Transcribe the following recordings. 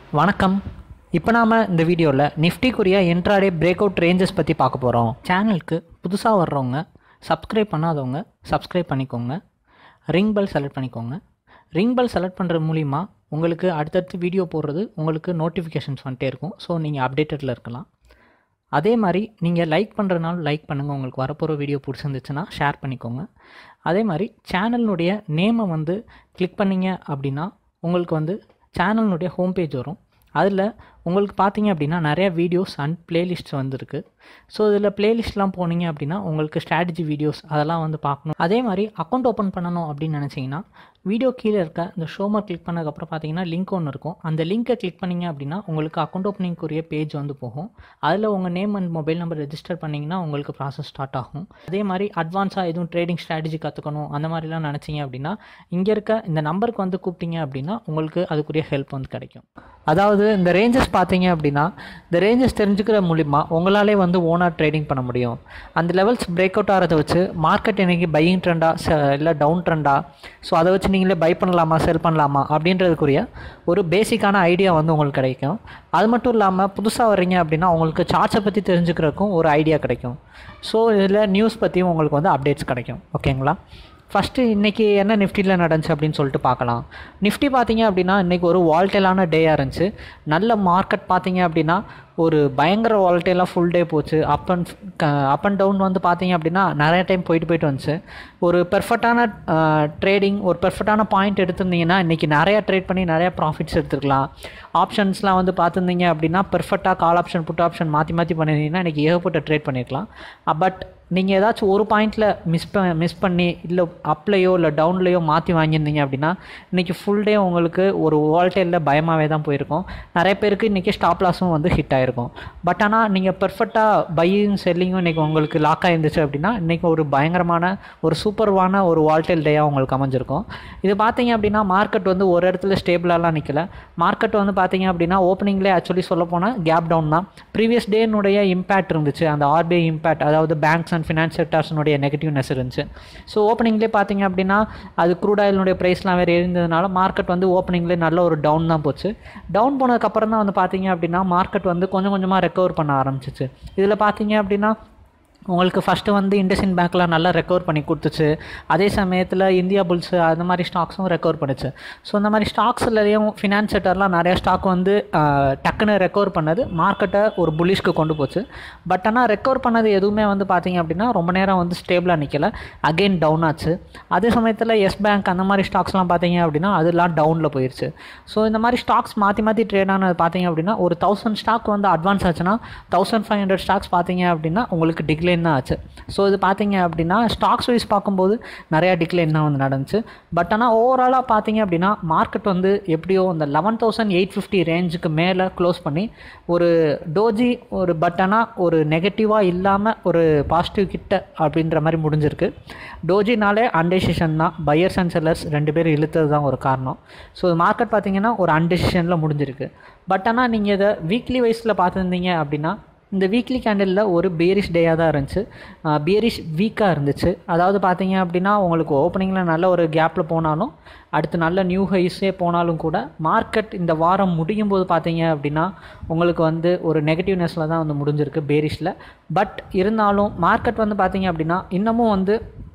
வணக்கம் இப்போ நாம் இந்த வீடியோவில் நிஃப்டிக்குரிய இன்ட்ராடே பிரேக் அவுட் ரேஞ்சஸ் பற்றி பார்க்க போகிறோம் சேனலுக்கு புதுசாக வர்றவங்க சப்ஸ்கிரைப் பண்ணாதவங்க சப்ஸ்கிரைப் பண்ணிக்கோங்க ரிங் பெல் செலக்ட் பண்ணிக்கோங்க ரிங் பெல் செலக்ட் பண்ணுறது மூலிமா உங்களுக்கு அடுத்தடுத்து வீடியோ போடுறது உங்களுக்கு நோட்டிஃபிகேஷன்ஸ் வந்துட்டே இருக்கும் ஸோ நீங்கள் அப்டேட்டடில் இருக்கலாம் அதே மாதிரி நீங்கள் லைக் பண்ணுறதுனால லைக் பண்ணுங்கள் உங்களுக்கு வரப்போகிற வீடியோ பிடிச்சிருந்துச்சுன்னா ஷேர் பண்ணிக்கோங்க அதே மாதிரி சேனலினுடைய நேமை வந்து கிளிக் பண்ணீங்க அப்படின்னா உங்களுக்கு வந்து சேனலினுடைய ஹோம் பேஜ் வரும் அதில் உங்களுக்கு பார்த்தீங்க அப்படின்னா நிறைய வீடியோஸ் அண்ட் பிளேலிஸ்ட்ஸ் வந்துருக்கு ஸோ இதில் பிளேலிஸ்ட்லாம் போனீங்க அப்படின்னா உங்களுக்கு ஸ்ட்ராட்டஜி வீடியோஸ் அதெல்லாம் வந்து பார்க்கணும் அதே மாதிரி அக்கௌண்ட் ஓப்பன் பண்ணணும் அப்படின்னு நினச்சிங்கன்னா வீடியோ கீழே இருக்க இந்த ஷோமர் கிளிக் பண்ணதுக்கப்புறம் பார்த்தீங்கன்னா லிங்க் ஒன்று இருக்கும் அந்த லிங்க்கை கிளிக் பண்ணீங்க அப்படின்னா உங்களுக்கு அக்கௌண்ட் ஓப்பனிங்குரிய பேஜ் வந்து போகும் அதில் உங்கள் name and mobile number register பண்ணிங்கன்னா உங்களுக்கு ப்ராசஸ் ஸ்டார்ட் ஆகும் அதே மாதிரி அட்வான்ஸாக எதுவும் ட்ரேடிங் ஸ்ட்ராட்டஜி கற்றுக்கணும் அந்த மாதிரிலாம் நினச்சிங்க அப்படின்னா இங்கே இருக்க இந்த நம்பருக்கு வந்து கூப்பிட்டீங்க அப்படின்னா உங்களுக்கு அதுக்குரிய ஹெல்ப் வந்து கிடைக்கும் அதாவது இந்த ரேஞ்சஸ் பார்த்தீங்க அப்படின்னா இந்த ரேஞ்சஸ் தெரிஞ்சுக்கிற மூலிமா உங்களாலே வந்து ஓனாக ட்ரேடிங் பண்ண முடியும் அந்த லெவல்ஸ் பிரேக் அவுட் ஆகிறத வச்சு மார்க்கெட் இன்னைக்கு பையிங் ட்ரெண்டா இல்லை டவுன் ட்ரெண்டா ஸோ அதை வச்சு நீங்களே பை பண்ணலாமா செல் பண்ணலாமா அப்படின்றதுக்குரிய ஒரு பேசிக்கான ஐடியா வந்து உங்களுக்கு கிடைக்கும் அது மட்டும் இல்லாமல் புதுசாக வர்றீங்க அப்படின்னா உங்களுக்கு சார்ட்ஸை பற்றி தெரிஞ்சுக்கிறதுக்கும் ஒரு ஐடியா கிடைக்கும் ஸோ இதில் நியூஸ் பற்றியும் உங்களுக்கு வந்து அப்டேட்ஸ் கிடைக்கும் ஓகேங்களா ஃபஸ்ட்டு இன்றைக்கி என்ன நிஃப்டியில் நடந்துச்சு அப்படின்னு சொல்லிட்டு பார்க்கலாம் நிஃப்டி பார்த்தீங்க அப்படின்னா இன்றைக்கி ஒரு வால்டேலான டேயாக இருந்துச்சு நல்ல மார்க்கெட் பார்த்தீங்க அப்படின்னா ஒரு பயங்கர வால்டேலாக ஃபுல் டே போச்சு up and up and down வந்து பார்த்தீங்க அப்படின்னா நிறைய டைம் போயிட்டு போயிட்டு வந்துச்சு ஒரு பெர்ஃபெக்டான ட்ரேடிங் ஒரு பெர்ஃபெக்டான பாயிண்ட் எடுத்திருந்தீங்கன்னா இன்றைக்கி நிறையா ட்ரேட் பண்ணி நிறையா ப்ராஃபிட்ஸ் எடுத்துருக்கலாம் ஆப்ஷன்ஸ்லாம் வந்து பார்த்துருந்தீங்க அப்படின்னா பெர்ஃபெக்டாக கால் ஆப்ஷன் புட் ஆப்ஷன் மாற்றி மாற்றி பண்ணியிருந்தீங்கன்னா இன்றைக்கி ஏகப்பட்ட ட்ரேட் பண்ணியிருக்கலாம் பட் நீங்கள் ஏதாச்சும் ஒரு பாயிண்டில் மிஸ் ப மிஸ் பண்ணி இல்லை அப்லையோ இல்லை டவுன்லையோ மாற்றி வாங்கியிருந்தீங்க அப்படின்னா இன்றைக்கி ஃபுல் டே உங்களுக்கு ஒரு வால்டேலில் பயமாகவே தான் போயிருக்கும் நிறைய பேருக்கு இன்றைக்கி ஸ்டாப் லாஸும் வந்து ஹிட் ஆகிருக்கும் பட் ஆனால் நீங்கள் பெர்ஃபெக்டாக பையும் செல்லிங்கும் இன்றைக்கி உங்களுக்கு லாக் ஆகிருந்துச்சு அப்படின்னா இன்றைக்கி ஒரு பயங்கரமான ஒரு சூப்பர்வான ஒரு வால்டேல் டேயாக உங்களுக்கு அமைஞ்சிருக்கும் இது பார்த்தீங்க அப்படின்னா மார்க்கெட் வந்து ஒரு இடத்துல ஸ்டேபிளாலாம் நிற்கல மார்க்கெட் வந்து பார்த்தீங்க அப்படின்னா ஓப்பனிங்லேயே ஆக்சுவலி சொல்ல போனால் கேப் டவுன் தான் ப்ரீவியஸ் டேனுடைய இம்பேக்ட் இருந்துச்சு அந்த ஆர்பிஐ இம்பேக்ட் அதாவது பேங்க்ஸ் அண்ட் ஃபினான்ஸ் செக்டார்ஸ்னுடைய நெகட்டிவ்னஸ் இருந்துச்சு ஸோ ஓப்பனிங்லேயே பார்த்தீங்க அப்படின்னா அது க்ரூட் ஆயிலுடைய ப்ரைஸ்லாம் வேறு இருந்ததுனால மார்க்கெட் வந்து ஓப்பனிங்லேயே நல்ல ஒரு டவுன் தான் போச்சு டவுன் போனதுக்கப்புறம் தான் வந்து பார்த்தீங்க அப்படின்னா மார்க்கெட் வந்து கொஞ்சம் கொஞ்சமாக ரெக்கவர் பண்ண ஆரம்பிச்சிச்சு இதில் பார்த்தீங்க அப்படின்னா உங்களுக்கு ஃபஸ்ட்டு வந்து இண்டஸ்இன் பேங்க்லாம் நல்லா ரெக்கவர் பண்ணி கொடுத்துச்சு அதே சமயத்தில் இந்தியா புல்ஸ் அந்த மாதிரி ஸ்டாக்ஸும் ரெக்கவர் பண்ணுச்சு ஸோ இந்த மாதிரி ஸ்டாக்ஸ்லையும் ஃபினான்ஸ் செக்டர்லாம் நிறையா ஸ்டாக் வந்து டக்குன்னு ரெக்கவர் பண்ணது மார்க்கெட்டை ஒரு புல்லிஷ்க்கு கொண்டு போச்சு பட் ஆனால் ரெக்கவர் பண்ணது எதுவுமே வந்து பார்த்தீங்க அப்படின்னா ரொம்ப நேரம் வந்து ஸ்டேபிளாக நிற்கல அகெயின் டவுன் ஆச்சு அதே சமயத்தில் எஸ் பேங்க் அந்த மாதிரி ஸ்டாக்ஸ்லாம் பார்த்தீங்க அப்படின்னா அதெல்லாம் டவுனில் போயிடுச்சு ஸோ இந்த மாதிரி ஸ்டாக்ஸ் மாற்றி மாற்றி ட்ரேட் ஆனது பார்த்தீங்க அப்படின்னா ஒரு தௌசண்ட் ஸ்டாக் வந்து அட்வான்ஸ் ஆச்சுன்னா தௌசண்ட் ஃபைவ் ஹண்ட்ரட் ஸ்டாக்ஸ் பார்த்தீங்க அப்படின்னா உங்களுக்கு டிக்ளைன் தான் ஆச்சு ஸோ இது பார்த்தீங்க அப்படின்னா ஸ்டாக்ஸ் வைஸ் பார்க்கும்போது நிறையா டிக்ளைன் தான் வந்து நடந்துச்சு பட் ஆனால் ஓவராலாக பார்த்தீங்க அப்படின்னா மார்க்கெட் வந்து எப்படியோ இந்த லெவன் தௌசண்ட் எயிட் ஃபிஃப்டி ரேஞ்சுக்கு மேலே க்ளோஸ் பண்ணி ஒரு டோஜி ஒரு பட் ஆனால் ஒரு நெகட்டிவாக இல்லாமல் ஒரு பாசிட்டிவ் கிட்ட அப்படின்ற மாதிரி முடிஞ்சிருக்கு டோஜினாலே அன்டெசிஷன் தான் பையர்ஸ் அண்ட் செல்லர்ஸ் ரெண்டு பேரும் இழுத்தது தான் ஒரு காரணம் ஸோ மார்க்கெட் பார்த்தீங்கன்னா ஒரு அன்டெசிஷனில் முடிஞ்சிருக்கு பட் ஆனால் நீங்கள் இதை வீக்லி வைஸில் பார்த்துருந்தீங்க அப்படின்னா இந்த வீக்லி கேண்டலில் ஒரு பியரிஷ் டேயாக தான் இருந்துச்சு பியரிஷ் வீக்காக இருந்துச்சு அதாவது பார்த்தீங்க அப்படின்னா உங்களுக்கு ஓப்பனிங்கில் நல்ல ஒரு கேப்பில் போனாலும் அடுத்து நல்ல நியூ ஹைஸே போனாலும் கூட மார்க்கெட் இந்த வாரம் முடியும் போது பார்த்தீங்க அப்படின்னா உங்களுக்கு வந்து ஒரு நெகட்டிவ்னஸில் தான் வந்து முடிஞ்சிருக்கு பேரிஷில் பட் இருந்தாலும் மார்க்கெட் வந்து பார்த்தீங்க அப்படின்னா இன்னமும் வந்து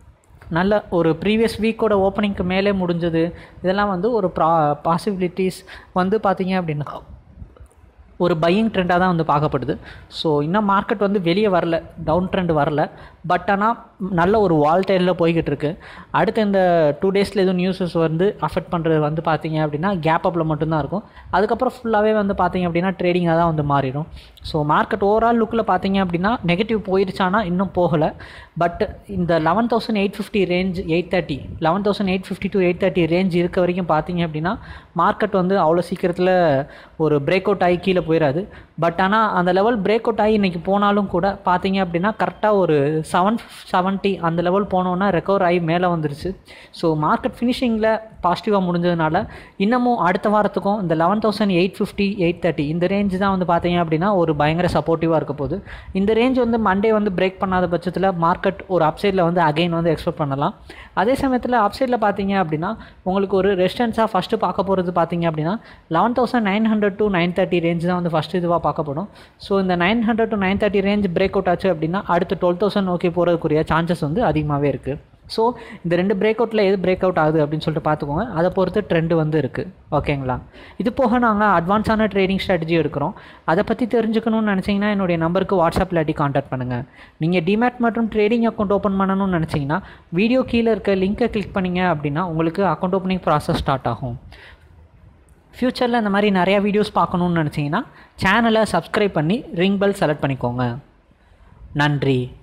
நல்ல ஒரு ப்ரீவியஸ் வீக்கோட ஓப்பனிங்க்கு மேலே முடிஞ்சது இதெல்லாம் வந்து ஒரு ப்ரா பாசிபிலிட்டிஸ் வந்து பார்த்தீங்க அப்படின்னா ஒரு பையிங் ட்ரெண்டாக தான் வந்து பார்க்கப்படுது ஸோ இன்னும் மார்க்கெட் வந்து வெளியே வரல டவுன் ட்ரெண்ட் வரல பட் ஆனால் நல்ல ஒரு வால்டைலில் போய்கிட்டு இருக்கு அடுத்து இந்த டூ டேஸில் எதுவும் நியூஸஸ் வந்து அஃபெக்ட் பண்ணுறது வந்து பார்த்தீங்க அப்படின்னா கேப் அப்பில் மட்டும்தான் இருக்கும் அதுக்கப்புறம் ஃபுல்லாகவே வந்து பார்த்தீங்க அப்படின்னா ட்ரேடிங்காக தான் வந்து மாறிடும் ஸோ மார்க்கெட் ஓவரால் லுக்கில் பார்த்தீங்க அப்படின்னா நெகட்டிவ் போயிடுச்சானா இன்னும் போகலை பட் இந்த eleven thousand eight fifty range eight thirty eleven thousand eight fifty to eight thirty range இருக்க வரைக்கும் பார்த்தீங்க அப்படின்னா மார்க்கெட் வந்து அவ்வளோ சீக்கிரத்தில் ஒரு பிரேக் அவுட் ஆகி கீழே போயிடாது பட் ஆனால் அந்த லெவல் பிரேக் அவுட் ஆகி இன்றைக்கி போனாலும் கூட பார்த்தீங்க அப்படின்னா கரெக்டாக ஒரு செவன் செவன்ட்டி அந்த லெவல் போனோன்னா ரெக்கவர் ஆகி மேலே வந்துருச்சு ஸோ மார்க்கெட் ஃபினிஷிங்கில் பாசிட்டிவாக முடிஞ்சதுனால இன்னமும் அடுத்த வாரத்துக்கும் இந்த eleven thousand eight fifty eight thirty இந்த ரேஞ்ச் தான் வந்து பார்த்தீங்க அப்படின்னா ஒரு பயங்கர சப்போர்ட்டிவாக இருக்க போகுது இந்த ரேஞ்ச் வந்து மண்டே வந்து பிரேக் பண்ணாத பட்சத்தில் மார்க்கெட் ஒரு அப்சைடில் வந்து அகைன் வந்து எக்ஸ்பெக்ட் பண்ணலாம் அதே சமயத்தில் அப்சைடில் பார்த்தீங்க அப்படின்னா உங்களுக்கு ஒரு ரெசிஸ்டன்ஸாக ஃபஸ்ட்டு பார்க்க போகிறது பார்த்தீங்க அப்படின்னா eleven thousand nine hundred to nine thirty range தான் வந்து ஃபஸ்ட்டு இதுவாக பார்க்கப்படும் ஸோ இந்த nine hundred to nine thirty range break out ஆச்சு அப்படின்னா அடுத்து டுவெல் தௌசண்ட் நோக்கி போகிறதுக்குரிய சான்சஸ் வந்து அதிகமாகவே இருக்குது ஸோ இந்த ரெண்டு பிரேக் அவுட்டில் எது பிரேக் அவுட் ஆகுது அப்படின்னு சொல்லிட்டு பார்த்துக்கோங்க அதை பொறுத்து ட்ரெண்டு வந்து இருக்குது ஓகேங்களா இது போக நாங்கள் அட்வான்ஸான ட்ரேடிங் ஸ்ட்ராட்டஜி எடுக்கிறோம் அதை பற்றி தெரிஞ்சுக்கணும்னு நினச்சிங்கன்னா என்னுடைய நம்பருக்கு வாட்ஸ்அப்பில் இல்லாட்டி காண்டாக்ட் பண்ணுங்கள் நீங்கள் டிமேட் மற்றும் ட்ரேடிங் அக்கௌண்ட் ஓப்பன் பண்ணணும்னு நினச்சிங்கன்னா வீடியோ கீழே இருக்க லிங்க்கை கிளிக் பண்ணிங்க அப்படின்னா உங்களுக்கு அக்கௌண்ட் ஓப்பனிங் ப்ராசஸ் ஸ்டார்ட் ஆகும் ஃப்யூச்சரில் இந்த மாதிரி நிறையா வீடியோஸ் பார்க்கணுன்னு நினச்சிங்கன்னா சேனலை சப்ஸ்கிரைப் பண்ணி ரிங் பெல் செலக்ட் பண்ணிக்கோங்க நன்றி